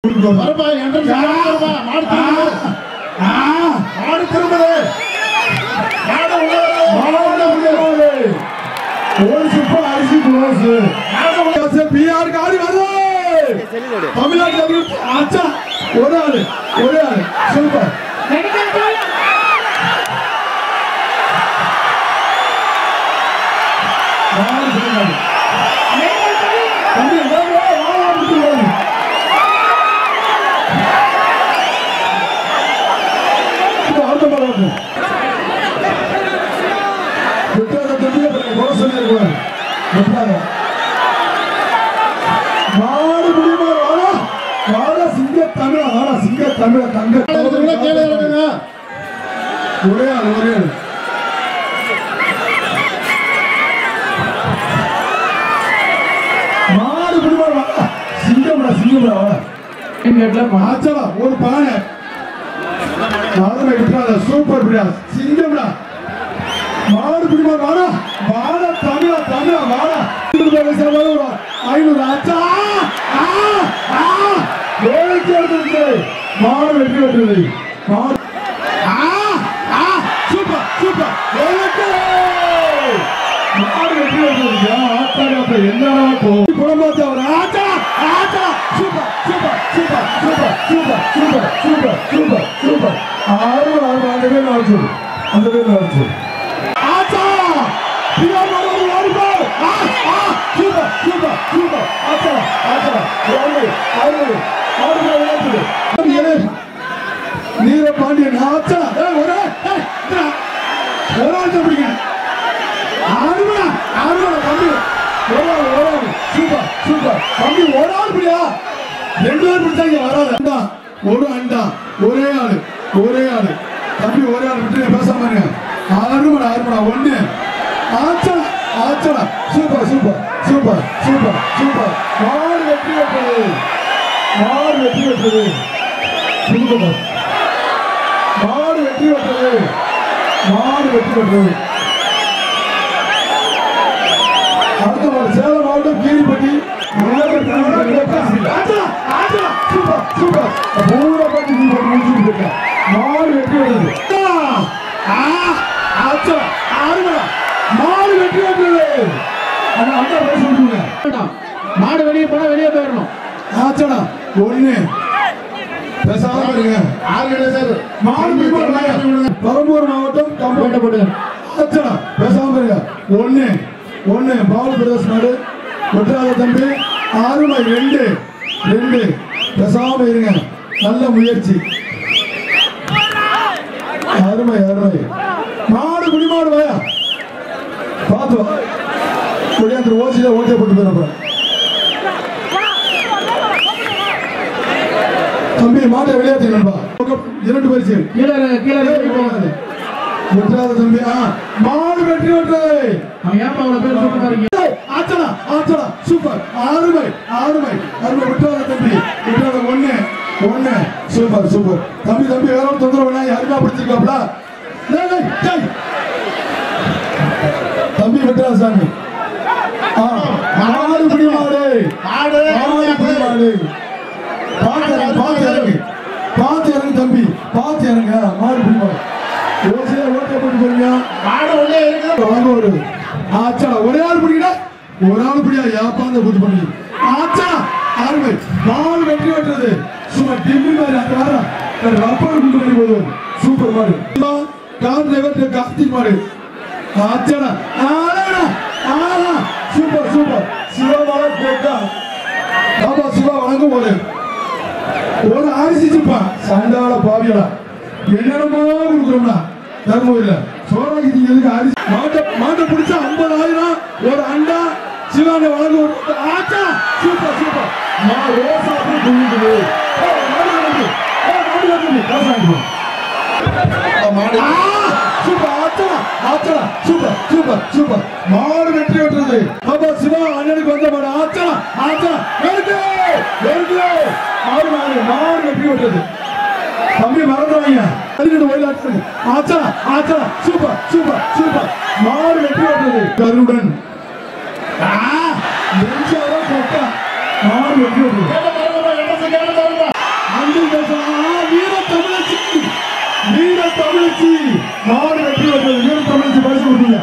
வரப்பா entrance வரப்பா. மாடு திரும்புது. மாடு திரும்புது. மாடு உள்ள வருது. ஒரு சுப்பு அரிசி குளோஸ் பிஆர் காடி வருது தமிழ்நாட்டு ஆச்சா ஒரு ஆளு ஒரு ஆளு சூப்பர் நாலு சொல்லுங்க. தம்பி, வா, வா, வா, வா, விட்டு வாங்க. இப்ப அடுத்த பால் வரட்டும். விட்டாத தம்பியை கொஞ்சம் குறை சொல்லியிருக்கக்கூடாது. விட்டாத. மாடு முடியுமா? வாடா. வாடா, சிங்க தமிழா, வாடா, சிங்க தமிழா, தங்க. உள்ள கீழே இறங்குங்க. ஒரே ஆள், ஒரே ஆள். மாடு முடியுமா? வாடா. சிங்கம்டா, சிங்கம்டா, வாடா. ஆச்சடா, ஒரு பானை மாடுமை விட்டுறாத சூப்பர் பிரியா சிங்கம்டா மாடு பிடிமா வாடா வாடா தமிழா தமிழா வாடா ஒரு ஐநூறு ஆச்சா ஆ, ஆ, வேலைக்கு எடுத்துருக்கு மாடு வெற்றி வெட்டுறது மாடு ஆ, ஆ, சூப்பர் சூப்பர் வேலைக்கு மாடு வெற்றி வெட்டுறது ஆத்தாடி அப்ப என்னடா போ புலம்பாச்சா ஒரு ஆச்சா ஆச்சா super super super super super super super super super ஆறு ஆறு அந்த பேர் ஆச்சு அந்த பேர் ஆச்சு ஆச்சா பிரியா மாடு ஆறுபா ஆ ஆ சூப்பர் சூப்பர் சூப்பர் ஆச்சா ஆச்சா ஆறு ஆறு ஆறு விளையாட்டு நீர பாண்டியன் ஆச்சா ஏய் ஒரே ஏய் இந்தா. ஒரு ஆள் தான் பிடிக்கணும் ஆறுமணா ஆறுமணா தம்பி ஒரு ஆள் ஒரு ஆள் சூப்பர் சூப்பர் தம்பி ஒரு ஆள் பிடியா ரெண்டு பேர் பிடிச்சா இங்க வராது அண்டா ஒரு அண்டா ஒரே ஆளு ஒரே ஆளு தம்பி ஒரே ஆள் விட்டு பேசாம இருங்க ஆறுமணா ஆறுமணா ஒண்ணு ஆச்சா ஆச்சா super super super super super மாடு வெற்றி பெற்றது மாடு வெற்றி பெற்றது சூப்பர் மாடு வெற்றி பெற்றது மாடு வெற்றி பெற்றது அடுத்த ஒரு சேலம் மாவட்டம் கீரிப்பட்டி சூப்பர் சூப்பர் பூரப்பட்டி முடிச்சுட்டு இருக்கேன் மாடு வெற்றி வருது மாடு வெற்றி வருது அந்த அந்த பேச விட்டுருங்க மாடு வெளியே போனா வெளியே போயிடணும் ஆச்சடா ஒண்ணு பேசாம இருங்க ஆறு கிடையாது மாடு மீன் பெரம்பூர் மாவட்டம் கம்பேட்டப்பட்டு ஆச்சடா பேசாம இருங்க ஒண்ணு ஒண்ணு பாவல் பிரதேச நாடு வெற்றாத தம்பி ஆறுமை ரெண்டு ரெண்டு பேசாம இருங்க நல்ல முயற்சி அருமை அருமை மாடு குடிமாடு வாயா பார்த்து வா குடியாந்து ஓசியில ஓட்டை போட்டு போயிடும் தம்பி மாட்டை வெளியேற்றி நண்பா இரண்டு பரிசு கீழே இறங்கு, கீழே இறங்கி போகாது வெற்றாத தம்பி ஆ மாடு வெற்றி வெற்றது அவன் ஏப்பா அவ்வளவு பேர் சொல்லிட்டு இருக்கீங்க ஆச்சடா ஆச்சடா சூப்பர் ஆறுமை ஆறுமை அருமை விட்டாத தம்பி விட்டாத ஒண்ணு ஒண்ணு சூப்பர் சூப்பர் தம்பி தம்பி வேற ஒரு தொந்தரவு வேணா யாருக்கா பிடிச்சிருக்காப்ல டேய், டேய், டேய். தம்பி விட்டாத சாமி ஆ, மாடு பிடி மாடு மாடு மாடு பிடி மாடு பார்த்து இறங்கு பார்த்து இறங்கு பார்த்து இறங்கு தம்பி பார்த்து இறங்க மாடு பிடி மாடு ஓசியா ஓட்டை போட்டு போறீங்க மாடு உள்ளே இருக்குது வாங்க ஒரு ஆச்சா ஒரே ஆள் பிடிக்கல ஒரு ஆள் பிடியா யாப்பாந்த கூத்து பண்ணி ஆச்சா அருமை நாலு வெற்றி வெட்டுறது சும்மா டிம்மி மாதிரி அந்த வர ரப்பர் குண்டு பண்ணி போதும் சூப்பர் மாடு கார் டிரைவர் கார்த்திக் மாடு ஆச்சாடா ஆடா ஆடா சூப்பர் சூப்பர் சிவா மாடு கேட்டா ஆமா சிவா வணங்கும் ஒரு ஒரு ஆரிசிச்சுப்பா சண்டால பாவியடா என்னென்னமோ கொடுக்குறோம்டா தர்மபுரியில சோறாக்கி திங்கிறதுக்கு அரிசி மாட்டை மாட்டை பிடிச்சா ஐம்பதாயிரம் ஒரு அண்டா சிவான வழங்க ஒரு ஆச்சா சூப்பர் சூப்பர் நான் ரோசா அப்படி துணிக்குது மாடு வருது ஏ, மாடு வருது காசு வாங்கிக்கோ மாடு ஆ, சூப்பர் ஆச்சடா ஆச்சடா சூப்பர் சூப்பர் சூப்பர் மாடு வெற்றி வெட்டுறது அப்பா சிவா அண்ணனுக்கு வந்த மாடு ஆச்சடா ஆச்சடா வெறுக்கு வெறுக்கு மாடு மாடு மாடு வெற்றி வெட்டுறது தம்பி மறந்துவாங்க பதினெட்டு ஒயிலாட்டு ஆச்சடா ஆச்சடா சூப்பர் சூப்பர் சூப்பர் மாடு வெற்றி வெட்டுறது கருடன் ஆ நெஞ்சாரா போட்டா மாடு வெற்றி வெட்டுறது கேட்ட பாருங்கப்பா, என்ன செய்ய, கேட்ட பாருங்கப்பா. மாடு வெற்றி பெற்றது வீர தமிழ்ச்சி பரிசு கொடுத்தீங்க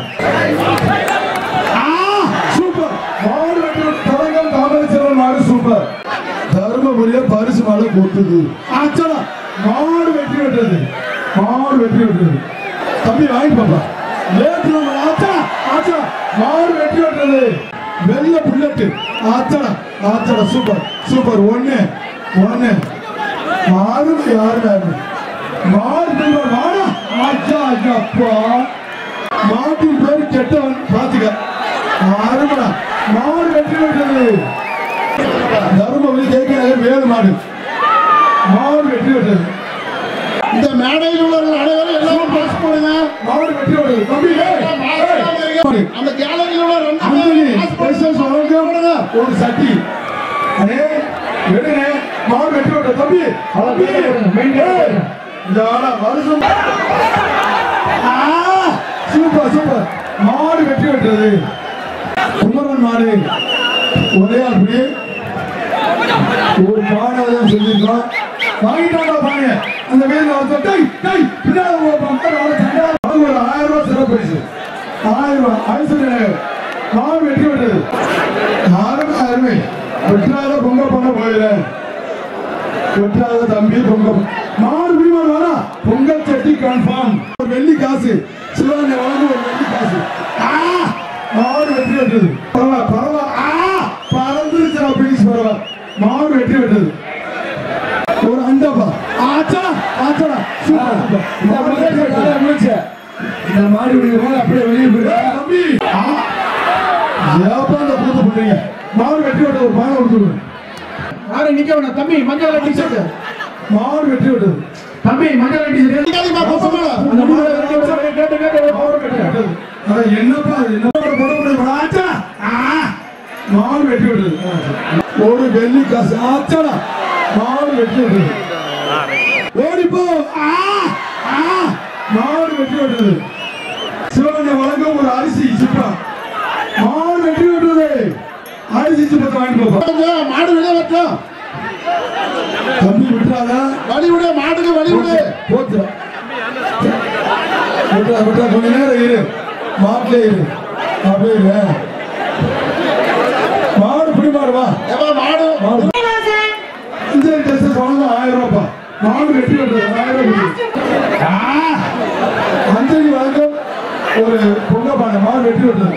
ஆ, சூப்பர் மாடு வெற்றி பெற்ற தரங்கம் தாமரைச்செல்வன் மாடு சூப்பர் தருமபுரியில பரிசு மாடு கொட்டுது ஆச்சடா மாடு வெற்றி பெற்றது மாடு வெற்றி பெற்றது தம்பி வாங்கி பாப்பா லேட்டு நம்ம ஆச்சா ஆச்சா மாடு வெற்றி பெற்றது வெள்ள புல்லட்டு ஆச்சடா ஆச்சடா சூப்பர் சூப்பர் ஒண்ணு ஒண்ணு மாடு யாரு யாரு மாடு தெய்வம் மாடா ஆச்சா ஆச்சா அப்பா மாட்டின் பேரு கெட்டவன் பாத்துக்க அருமடா மாடு வெற்றி பெற்றது தருமபுரி கேட்கிறாங்க வேறு மாடு மாடு வெற்றி பெற்றது இந்த மேடையில் உள்ளவர்கள் அனைவரும் எல்லாரும் பாஸ் பண்ணுங்க மாடு வெற்றி பெற்றது தம்பி ஏய், ஏய். அந்த கேலரியில் உள்ள ரெண்டு அந்தனி, பேரும் pass பண்ணுங்க. பேச சொல்லுங்க. ஒரு சட்டி அடே எடுங்க மாடு வெற்றி பெற்ற தம்பி தம்பி ஏய், இந்த ஆளா வருஷம் ஆ, சூப்பர் சூப்பர் மாடு வெற்றி பெற்றது குமரன் மாடு ஒரே அப்படி ஒரு பானை தான் செஞ்சிருக்கோம் வாங்கிட்டாங்க பாருங்க அந்த வேலை வந்து டை டை பின்னாடி ஒரு பக்கம் ஒரு சண்டை. அது ஒரு ஆயிரம் ரூபாய் சிறப்பு பரிசு ஆயிரம் ரூபாய் ஐஸ்வர்யா நகர் மாடு வெற்றி பெற்றது யாரும் அருமை வெற்றாத பொங்க பண்ண போயிடுறேன் வெற்றாத தம்பி பொங்க மாடு பிடிமாடு வரா பொங்கல் சட்டி கன்ஃபார்ம் ஒரு வெள்ளி காசு சிவகாமி வழங்கு ஒரு வெள்ளி காசு ஆ மாடு வெற்றி பெற்றது பரவா பரவா ஆ பறந்துருச்சுடா பீஸ் பரவா மாடு வெற்றி பெற்றது ஒரு அண்டப்பா ஆச்சா ஆச்சா சூப்பர் சூப்பர் மாடு வெற்றி பெற்றது. இந்த மாடு விடுங்க அப்படியே வெளியே போயிரு தம்பி ஆ ஏப்பா இந்த கூத்து பண்றீங்க மாடு வெற்றி விட்டது ஒரு பானை கொடுத்துருங்க யாரும் நிக்க வேணாம் தம்பி மஞ்சள் டி ஷர்ட் மாடு வெற்றி விட்டது தம்பி மஞ்சள் டி ஷர்ட் கேளுமா கோசமாடா அந்த மாடு வெற்றி விட்டது. கேட்டு கேட்டு மாடு வெற்றி விட்டது. அட என்னப்பா இது? என்னப்பா இது போட முடியும்? ஆச்சா ஆ மாடு வெற்றி விட்டது ஒரு வெள்ளி காசு ஆச்சாடா மாடு வெற்றி விட்டது ஓடிப்போ ஆ ஆ மாடு வெற்றி விட்டது சிவகங்கை வழங்கும் ஒரு அரிசி சிப்பா மாடு வெற்றி விட்டது அரிசி சிப்பத்தை வாங்கிட்டு போப்பா மாடு விட வைக்கும் தம்பி விட்டுறாதா வழி விடு மாடுக்கு வழி விடு போச்சு விட்டா விட்டா கொஞ்ச நேரம் இரு மாட்டிலே இரு அப்படியே இரு மாடு பிடி மாடு வா ஏப்பா மாடு மாடு இன்ஜின் டெஸ்ட் வாங்க ஆயிரம் ரூபாய் மாடு வெட்டி விட்டது ஆயிரம் ரூபாய் ஆ! அஞ்சலி வழக்கம் ஒரு பொங்க பானை மாடு வெட்டி விட்டது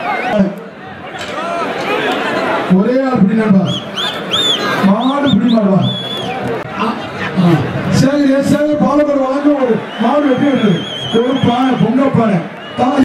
ஒரே ஆள் பிடி நண்பா மாடு பிடி மாடுவா சேகர் எஸ் சேகர் பாலகர் வழங்கும் ஒரு மாடு வெட்டி விட்டது ஒரு பானை பொங்க பானை தான்